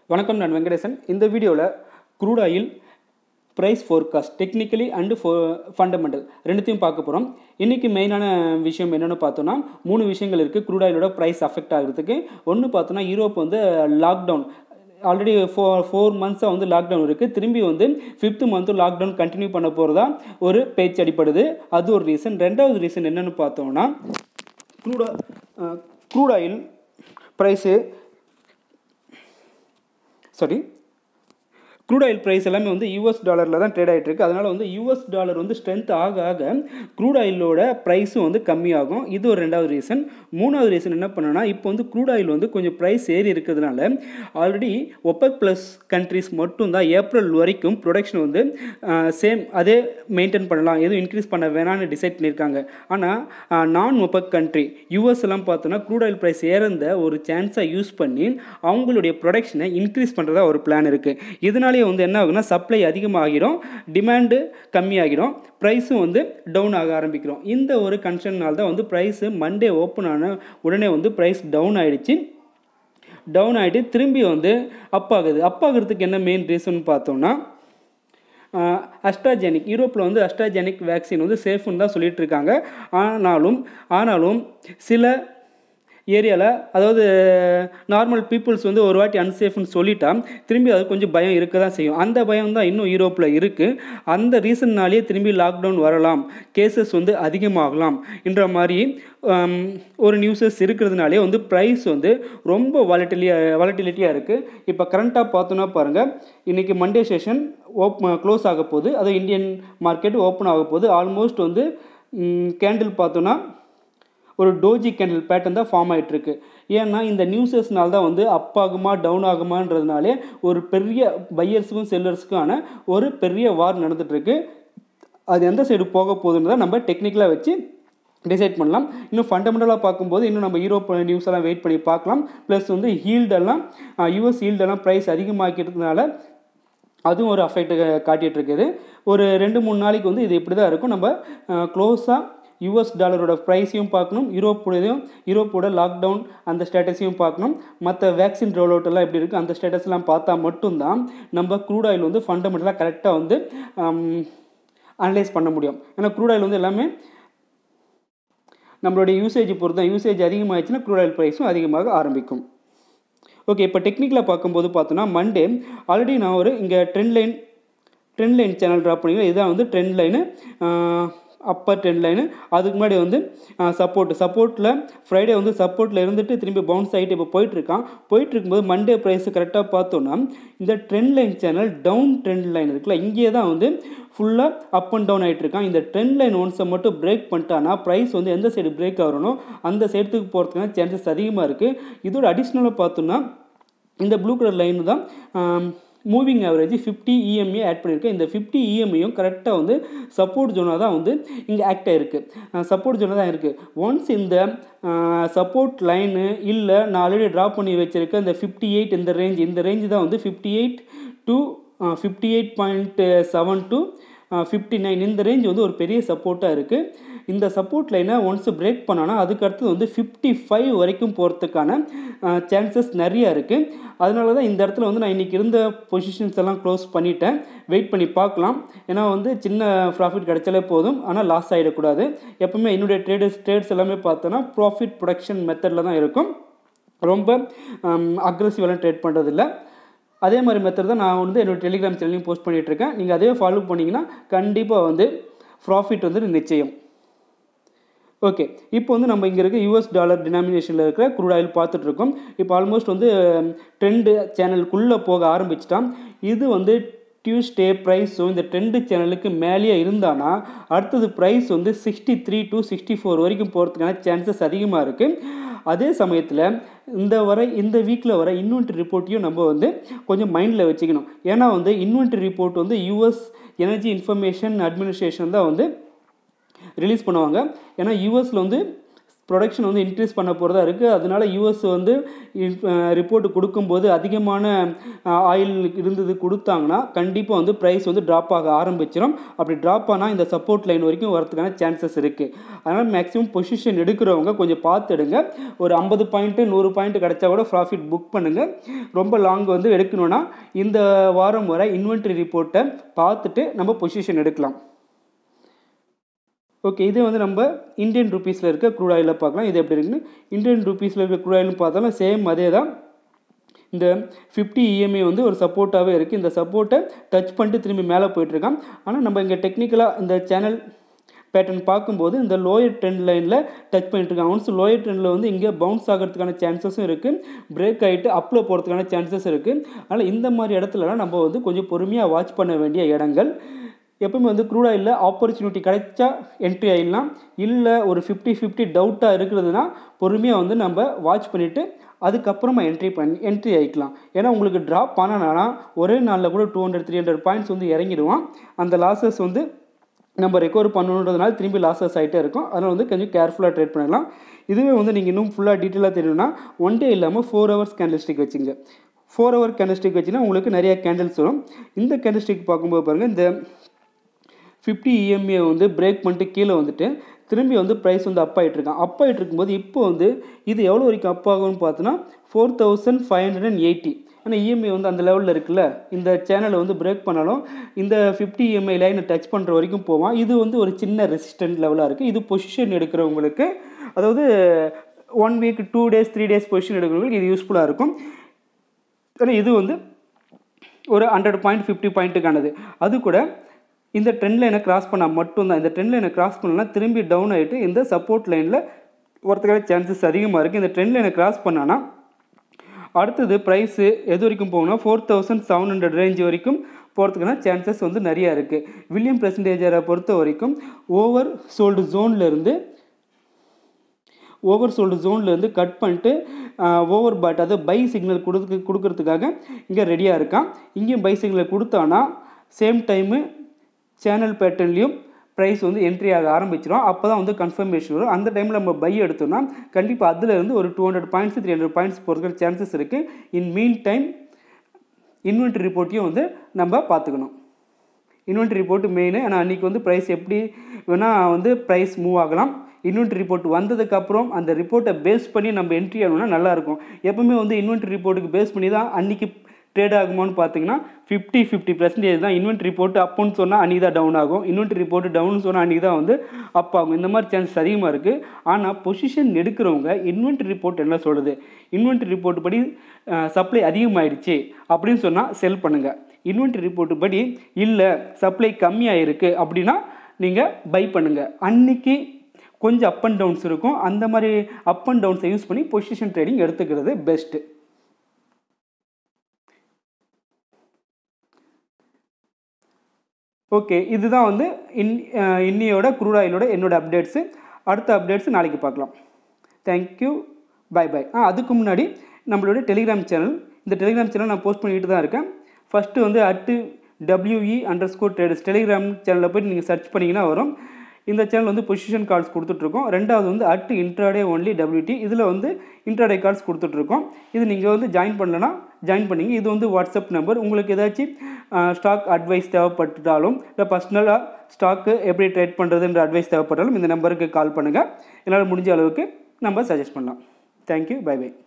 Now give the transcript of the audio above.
வணக்கம் நான் வெங்கடேசன் இந்த வீடியோவில் crude oil price forecast technically and ஃபோ ஃபண்டமெண்டல் ரெண்டுத்தையும் பார்க்க போகிறோம் இன்றைக்கி மெயினான விஷயம் என்னென்னு பார்த்தோன்னா மூணு விஷயங்கள் இருக்குது க்ரூட் ஆயிலோட ப்ரைஸ் அஃபெக்ட் ஆகிறதுக்கு ஒன்று பார்த்தோன்னா யூரோப் வந்து லாக்டவுன் ஆல்ரெடி ஃபோர் ஃபோர் மந்த்ஸாக வந்து லாக்டவுன் இருக்குது திரும்பி வந்து ஃபிஃப்த்து மந்த்தும் லாக்டவுன் கண்டினியூ பண்ண போகிறதா ஒரு பேச்சு அடிப்படுது அது ஒரு ரீசன் ரெண்டாவது ரீசன் என்னென்னு பார்த்தோம்னா crude crude oil price sorry crude oil price எல்லாமே வந்து யூஎஸ் டாலரில் தான் ட்ரேட் ஆகிட்டு இருக்கு அதனால் வந்து யூஎஸ் டாலர் வந்து ஸ்ட்ரென்த் ஆக ஆக க்ரூட் ஆயிலோட ப்ரைஸும் வந்து கம்மியாகும் இது ஒரு ரெண்டாவது ரீசன் மூணாவது ரீசன் என்ன பண்ணனா இப்போ வந்து க்ரூட் ஆயில் வந்து கொஞ்சம் ப்ரைஸ் ஏறி இருக்கிறதுனால ஆல்ரெடி ஒப்பக் ப்ளஸ் கண்ட்ரிஸ் மட்டும்தான் ஏப்ரல் வரைக்கும் ப்ரொடக்ஷன் வந்து சேம் அதே மெயின்டைன் பண்ணலாம் எதுவும் இன்க்ரீஸ் பண்ண வேணாம்னு டிசைட் பண்ணியிருக்காங்க ஆனால் நான் ஒப்பக் கண்ட்ரி யூஎஸ் எல்லாம் பார்த்தோன்னா க்ரூட் ஆயில் ப்ரைஸ் ஏறந்த ஒரு சான்ஸாக யூஸ் பண்ணி அவங்களுடைய ப்ரொடக்ஷனை இன்க்ரீஸ் பண்ணுறதா ஒரு பிளான் இருக்குது இதனாலே வந்து என்ன ஆகுனா சப்ளை அதிகமாகிடும் டிமாண்டு கம்மியாகிடும் ப்ரைஸும் வந்து டவுன் ஆக ஆரம்பிக்கிறோம் இந்த ஒரு கன்சர்னால் தான் வந்து ப்ரைஸு மண்டே ஓப்பன் ஆன உடனே வந்து ப்ரைஸ் டவுன் ஆகிடுச்சு டவுன் ஆகிட்டு திரும்பி வந்து அப் ஆகுது அப் ஆகிறதுக்கு என்ன மெயின் ரீசன் பார்த்தோம்னா அஸ்ட்ராஜெனிக் யூரோப்பில் வந்து அஸ்ட்ராஜெனிக் வேக்சின் வந்து சேஃப்னு தான் சொல்லிட்டு இருக்காங்க ஆனாலும் ஆனாலும் சில ஏரியாவில் அதாவது நார்மல் பீப்புள்ஸ் வந்து ஒரு வாட்டி அன்சேஃப்னு சொல்லிட்டா திரும்பி அது கொஞ்சம் பயம் இருக்க தான் செய்யும் அந்த பயம் தான் இன்னும் யூரோப்பில் இருக்குது அந்த ரீசன்னாலேயே திரும்பி லாக்டவுன் வரலாம் கேசஸ் வந்து அதிகமாகலாம் என்ற மாதிரி ஒரு நியூஸஸ் இருக்கிறதுனாலே வந்து ப்ரைஸ் வந்து ரொம்ப வாலட்டிலியாக வாலட்டிலிட்டியாக இருக்குது இப்போ கரண்ட்டாக பார்த்தோன்னா பாருங்கள் இன்றைக்கி மண்டே செஷன் ஓப் க்ளோஸ் ஆக போகுது அது இந்தியன் மார்க்கெட் ஓப்பன் ஆக போகுது ஆல்மோஸ்ட் வந்து கேண்டில் பார்த்தோன்னா ஒரு டோஜி கேண்டில் பேட்டர்ன் தான் ஃபார்ம் ஆகிட்டுருக்கு ஏன்னா இந்த நியூஸஸ்னால தான் வந்து அப் ஆகுமா டவுன் ஆகுமான்றதுனாலே ஒரு பெரிய பையர்ஸுக்கும் செல்லர்ஸுக்கான ஒரு பெரிய வார் நடந்துகிட்ருக்கு அது எந்த சைடு போக போகுதுன்றதை நம்ம டெக்னிக்கலாக வச்சு டிசைட் பண்ணலாம் இன்னும் ஃபண்டமெண்டலாக பார்க்கும்போது இன்னும் நம்ம யூரோப் நியூஸ் எல்லாம் வெயிட் பண்ணி பார்க்கலாம் ப்ளஸ் வந்து ஹீல்டெல்லாம் யூஎஸ் ஹீல்டெல்லாம் ப்ரைஸ் அதிகமாக்கிறதுனால அதுவும் ஒரு அஃபெக்ட் காட்டிகிட்டு இருக்குது ஒரு ரெண்டு மூணு நாளைக்கு வந்து இது இப்படி தான் இருக்கும் நம்ம க்ளோஸாக யூஎஸ் டாலரோட ப்ரைஸையும் பார்க்கணும் யூரோப்போடையும் யூரோப்போட லாக்டவுன் அந்த ஸ்டேட்டஸையும் பார்க்கணும் மற்ற வேக்சின் ரோல் அவுட் எல்லாம் எப்படி இருக்குது அந்த ஸ்டேட்டஸ்லாம் பார்த்தா மட்டும்தான் நம்ம க்ரூட் ஆயில் வந்து ஃபண்டமெண்டலாக கரெக்டாக வந்து அனலைஸ் பண்ண முடியும் ஏன்னா க்ரூட் ஆயில் வந்து எல்லாமே நம்மளுடைய யூசேஜ் பொறுத்து தான் யூசேஜ் அதிகமாகிடுச்சுன்னா க்ரூட் ஆயில் ப்ரைஸும் அதிகமாக ஆரம்பிக்கும் ஓகே இப்போ டெக்னிக்கலாக பார்க்கும்போது பார்த்தோன்னா மண்டே ஆல்ரெடி நான் ஒரு இங்கே trend line trend line channel drop பண்ணிக்கிறேன் இதுதான் வந்து trend line upper trend line அதுக்கு முன்னாடி வந்து சப்போர்ட் சப்போர்ட்டில் ஃப்ரைடே வந்து சப்போர்ட்டில் இருந்துட்டு திரும்பி பவுன்ஸ் ஆகிட்டு இப்போ போயிட்டுருக்கான் போயிட்டு இருக்கும்போது மண்டே ப்ரைஸ் கரெக்டாக பார்த்தோன்னா இந்த trend line channel down trend line இருக்குல்ல இங்கே தான் வந்து ஃபுல்லாக அப் அண்ட் டவுன் ஆகிட்டு இருக்கான் இந்த ட்ரெண்ட் லைன் ஒன்ஸை மட்டும் பிரேக் பண்ணிட்டானா ப்ரைஸ் வந்து எந்த சைடு பிரேக் ஆகணும் அந்த சைடுக்கு போகிறதுக்கான சான்சஸ் அதிகமாக இருக்குது இதோட அடிஷ்னலாக பார்த்தோன்னா இந்த ப்ளூ கலர் லைன் தான் moving average fifty EMA add பண்ணியிருக்கேன் இந்த ஃபிஃப்டி இஎம்ஐயும் கரெக்டாக வந்து சப்போர்ட் ஜோனாக தான் வந்து இங்கே ஆக்ட் ஆகிருக்கு சப்போர்ட் ஜோனாக தான் இருக்குது ஒன்ஸ் இந்த சப்போர்ட் லைனு இல்லை நான் ஆல்ரெடி ட்ராப் பண்ணி வச்சுருக்கேன் இந்த ஃபிஃப்டி எயிட் இந்த ரேஞ்ச் இந்த ரேஞ்ச் தான் வந்து fifty eight to fifty eight point seven to fifty nine இந்த ரேஞ்ச் வந்து ஒரு பெரிய சப்போர்ட்டாக இருக்குது இந்த சப்போர்ட் லைனை ஒன்ஸ் பிரேக் பண்ணோன்னா அதுக்கு அடுத்தது வந்து ஃபிஃப்டி ஃபைவ் வரைக்கும் போகிறதுக்கான சான்சஸ் நிறையா இருக்குது அதனால தான் இந்த இடத்துல வந்து நான் இன்றைக்கி இருந்த பொசிஷன்ஸ் எல்லாம் க்ளோஸ் பண்ணிட்டேன் வெயிட் பண்ணி பார்க்கலாம் ஏன்னா வந்து சின்ன ப்ராஃபிட் கிடைச்சாலே போதும் ஆனால் லாஸ் ஆகிடக்கூடாது எப்பவுமே என்னுடைய ட்ரேடர்ஸ் ட்ரேட்ஸ் எல்லாமே பார்த்தோன்னா ப்ராஃபிட் ப்ரொடக்ஷன் மெத்தடில் தான் இருக்கும் ரொம்ப அக்ரெசிவெல்லாம் ட்ரேட் பண்ணுறதில்ல அதே மாதிரி மெத்தட் தான் நான் வந்து என்னோடய டெலிகிராம் சேனலையும் போஸ்ட் பண்ணிகிட்ருக்கேன் நீங்கள் அதே ஃபாலோ பண்ணிங்கன்னா கண்டிப்பாக வந்து ப்ராஃபிட் வந்து நிச்சயம் ஓகே இப்போ வந்து நம்ம இங்கே இருக்க யூஎஸ் டாலர் டினாமினேஷனில் இருக்கிற க்ரூட் ஆயில் பார்த்துட்ருக்கோம் இப்போ ஆல்மோஸ்ட் வந்து ட்ரெண்டு சேனலுக்குள்ளே போக ஆரம்பிச்சிட்டான் இது வந்து டியூஸ்டே ப்ரைஸும் இந்த ட்ரெண்டு சேனலுக்கு மேலேயே இருந்தானா அடுத்தது ப்ரைஸ் வந்து sixty three to sixty four வரைக்கும் போகிறதுக்கான சான்சஸ் அதிகமாக இருக்குது அதே சமயத்தில் இந்த வர இந்த வீக்கில் வர இன்வென்ட்ரி ரிப்போர்ட்டையும் நம்ம வந்து கொஞ்சம் மைண்டில் வச்சுக்கணும் ஏன்னா வந்து இன்வென்ட்ரி ரிப்போர்ட் வந்து யூஎஸ் எனர்ஜி இன்ஃபர்மேஷன் அட்மினிஸ்ட்ரேஷன் தான் வந்து ரிலீஸ் பண்ணுவாங்க ஏன்னா யூஎஸில் வந்து ப்ரொடக்ஷன் வந்து இன்க்ரீஸ் பண்ண போகிறதா இருக்குது அதனால யூஎஸ் வந்து ரிப்போர்ட் கொடுக்கும்போது அதிகமான ஆயில் இருந்தது கொடுத்தாங்கன்னா கண்டிப்பாக வந்து ப்ரைஸ் வந்து ட்ராப் ஆக ஆரம்பிச்சிடும் அப்படி ட்ராப் ஆனால் இந்த சப்போர்ட் லைன் வரைக்கும் வரதுக்கான சான்சஸ் இருக்குது அதனால் மேக்ஸிமம் பொசிஷன் எடுக்கிறவங்க கொஞ்சம் பார்த்து எடுங்க ஒரு ஐம்பது பாயிண்ட்டு நூறு பாயிண்ட் கிடச்சா கூட ப்ராஃபிட் புக் பண்ணுங்கள் ரொம்ப லாங் வந்து எடுக்கணும்னா இந்த வாரம் வர இன்வென்ட்ரி ரிப்போர்ட்டை பார்த்துட்டு நம்ம பொசிஷன் எடுக்கலாம் ஓகே இது வந்து நம்ம இந்தியன் ருபீஸில் இருக்க க்ரூட் ஆயிலில் பார்க்கலாம் இது எப்படி இருக்குன்னு இந்தியன் ருபீஸில் இருக்க க்ரூட் ஆயில்னு பார்த்தாலும் சேம் அதே தான் இந்த ஃபிஃப்டி இஎம்ஐ வந்து ஒரு சப்போர்ட்டாகவே இருக்குது இந்த சப்போர்ட்டை டச் பண்ணிட்டு திரும்பி மேலே போயிட்டுருக்கான் ஆனால் நம்ம இங்கே டெக்னிக்கலாக இந்த சேனல் பேட்டர்ன் பார்க்கும்போது இந்த லோயர் ட்ரெண்ட் லைனில் டச் பண்ணிட்டு இருக்காங்க ஒன்ஸ் லோயர் ட்ரெண்டில் வந்து இங்கே பவுன்ஸ் ஆகிறதுக்கான சான்சஸும் இருக்குது பிரேக் ஆகிட்டு அப்பில் போகிறதுக்கான சான்சஸ் இருக்குது அதனால் இந்த மாதிரி இடத்துலலாம் நம்ம வந்து கொஞ்சம் பொறுமையாக வாட்ச் பண்ண வேண்டிய இடங்கள் எப்பவுமே வந்து க்ரூட் ஆயிலில் ஆப்பர்ச்சுனிட்டி கிடைச்சா என்ட்ரி ஆயிடலாம் இல்லை ஒரு ஃபிஃப்டி ஃபிஃப்டி டவுட்டாக இருக்கிறதுனா பொறுமையாக வந்து நம்ம வாட்ச் பண்ணிவிட்டு அதுக்கப்புறமா என்ட்ரி பண்ணி என்ட்ரி ஆகிக்கலாம் ஏன்னா உங்களுக்கு ட்ராப் பண்ணனா ஒரே நாளில் கூட two hundred three hundred points வந்து இறங்கிடுவான் அந்த லாஸஸ் வந்து நம்ம ரெக்கவர் பண்ணணுன்றதுனால திரும்பி லாஸஸ் ஆகிட்டே இருக்கும் அதனால் வந்து கொஞ்சம் கேர்ஃபுல்லாக ட்ரேட் பண்ணிடலாம் இதுவே வந்து நீங்கள் இன்னும் ஃபுல்லாக டீட்டெயிலாக தெரியணும்னா ஒன் டே இல்லாமல் ஃபோர் ஹவர்ஸ் கேண்டில் ஸ்டிக் வச்சுங்க ஃபோர் ஹவர் கேண்டில் ஸ்டிக் வச்சுன்னா உங்களுக்கு நிறைய கேண்டில்ஸ் வரும் இந்த கேண்டில் ஸ்டிக் பார்க்கும்போது பாருங்கள் இந்த ஃபிஃப்டி இஎம்ஏ வந்து பிரேக் பண்ணிட்டு கீழே வந்துட்டு திரும்பி வந்து ப்ரைஸ் வந்து அப் ஆகிட்டு இருக்கான் அப் ஆகிட்டு இருக்கும்போது இப்போ வந்து இது எவ்வளோ வரைக்கும் அப் ஆகும்னு பார்த்தோன்னா four thousand five hundred and eighty ஆனால் இஎம்ஐ வந்து அந்த லெவலில் இருக்குல்ல இந்த சேனலை வந்து பிரேக் பண்ணாலும் இந்த ஃபிஃப்டி இஎம்ஐ லைனை டச் பண்ணுற வரைக்கும் போவான் இது வந்து ஒரு சின்ன ரெசிஸ்டன்ட் லெவலாக இருக்குது இது பொசிஷன் எடுக்கிறவங்களுக்கு அதாவது one week two days three days position எடுக்கிறவங்களுக்கு இது யூஸ்ஃபுல்லாக இருக்கும் ஆனால் இது வந்து ஒரு ஹண்ட்ரட் பாயிண்ட் ஃபிஃப்டி பாயிண்ட்டுக்கானது அது கூட இந்த ட்ரெண்ட் லைனை கிராஸ் பண்ணால் மட்டும்தான் இந்த ட்ரெண்ட் லைனை கிராஸ் பண்ணலாம் திரும்பி டவுன் ஆகிட்டு இந்த சப்போர்ட் லைனில் ஒருத்தக்கான சான்சஸ் அதிகமாக இருக்குது இந்த ட்ரெண்ட் லைனை கிராஸ் பண்ணான்னா அடுத்தது ப்ரைஸு எது வரைக்கும் போகணும்னா four thousand seven hundred range வரைக்கும் போகிறதுக்கான சான்சஸ் வந்து நிறையா இருக்குது வில்லியம் பெர்சன்டேஜரை பொறுத்த வரைக்கும் ஓவர் சோல்டு ஜோன்லேருந்து ஓவர் சோல்டு ஜோன்லேருந்து கட் பண்ணிட்டு ஓவர் பாட் அதாவது பை சிக்னல் கொடுத்து கொடுக்கறதுக்காக இங்கே ரெடியாக இருக்கான் இங்கேயும் பை சிக்னல் கொடுத்தானா சேம் டைமு சேனல் பேட்டர்ன்லேயும் ப்ரைஸ் வந்து என்ட்ரி ஆக ஆரம்பிச்சிடும் அப்போ தான் வந்து கன்ஃபர்மேஷன் வரும் அந்த டைமில் நம்ம பை எடுத்தோம்னா கண்டிப்பாக அதில் ஒரு two hundred points three hundred points போகிறதுக்கு சான்சஸ் இருக்குது இன் மீன் டைம் இன்வென்ட்ரி ரிப்போர்ட்டையும் வந்து நம்ம பார்த்துக்கணும் இன்வென்ட்ரி ரிப்போர்ட் மெயின் ஆனால் அன்றைக்கி வந்து ப்ரைஸ் எப்படி வேணால் வந்து ப்ரைஸ் மூவ் ஆகலாம் இன்வென்ட்ரி ரிப்போர்ட் வந்ததுக்கப்புறம் அந்த ரிப்போர்ட்டை பேஸ் பண்ணி நம்ம என்ட்ரி ஆகணும்னா நல்லாயிருக்கும் எப்பவுமே வந்து இன்வென்ட்ரி ரிப்போர்ட்டுக்கு பேஸ் பண்ணி தான் அன்றைக்கி ட்ரேட் ஆகுமான்னு பார்த்தீங்கன்னா ஃபிஃப்டி ஃபிஃப்டி பர்சன்டேஜ் தான் இன்வென்ட்ரி ரிப்போர்ட் அப்புன்னு சொன்னால் அன்றைக்கி தான் டவுன் ஆகும் இன்வென்ட்ரி ரிப்போர்ட் டவுன் சொன்னால் அன்றைக்கி தான் வந்து அப் ஆகும் இந்த மாதிரி சான்சஸ் அதிகமாக இருக்குது ஆனால் பொசிஷன் எடுக்கிறவங்க இன்வென்ட்ரி ரிப்போர்ட் என்ன சொல்லுது இன்வென்ட்ரி ரிப்போர்ட் படி சப்ளை அதிகமாகிடுச்சு அப்படின்னு சொன்னால் செல் பண்ணுங்கள் இன்வென்ட்ரி ரிப்போர்ட் படி இல்லை சப்ளை கம்மியாயிருக்கு அப்படின்னா நீங்கள் பை பண்ணுங்கள் அன்னைக்கு கொஞ்சம் அப் அண்ட் டவுன்ஸ் இருக்கும் அந்த மாதிரி அப் அண்ட் டவுன்ஸை யூஸ் பண்ணி பொசிஷன் ட்ரேடிங் எடுத்துக்கிறது பெஸ்ட்டு ஓகே இதுதான் வந்து இன் இன்னியோட க்ரூட் ஆயிலோட என்னோட அப்டேட்ஸு அடுத்த அப்டேட்ஸ் நாளைக்கு பார்க்கலாம் தேங்க்யூ பை பை ஆ அதுக்கு முன்னாடி நம்மளோட டெலிகிராம் சேனல் இந்த டெலிகிராம் சேனல் நான் போஸ்ட் பண்ணிட்டு தான் இருக்கேன் ஃபஸ்ட்டு வந்து at WE under score traders Telegram சேனலில் போய்ட்டு நீங்கள் சர்ச் பண்ணிங்கன்னா வரும் இந்த சேனல் வந்து பொசிஷன் கார்ட்ஸ் கொடுத்துட்ருக்கோம் ரெண்டாவது வந்து அட் இன்ட்ராடே ஒன்லி டபிள்யூடி இதில் வந்து இன்ட்ராடே கார்ட்ஸ் கொடுத்துட்ருக்கோம் இது நீங்கள் வந்து ஜாயின் பண்ணலன்னா ஜாயின் பண்ணிங்க இது வந்து வாட்ஸ்அப் நம்பர் உங்களுக்கு ஏதாச்சும் ஸ்டாக் அட்வைஸ் தேவைப்பட்டாலும் இல்லை பர்சனலாக ஸ்டாக்கு எப்படி ட்ரேட் பண்ணுறதுன்ற அட்வைஸ் தேவைப்பட்டாலும் இந்த நம்பருக்கு கால் பண்ணுங்கள் என்னால் முடிஞ்ச அளவுக்கு நம்ம சஜஸ்ட் பண்ணலாம் தேங்க்யூ பை பை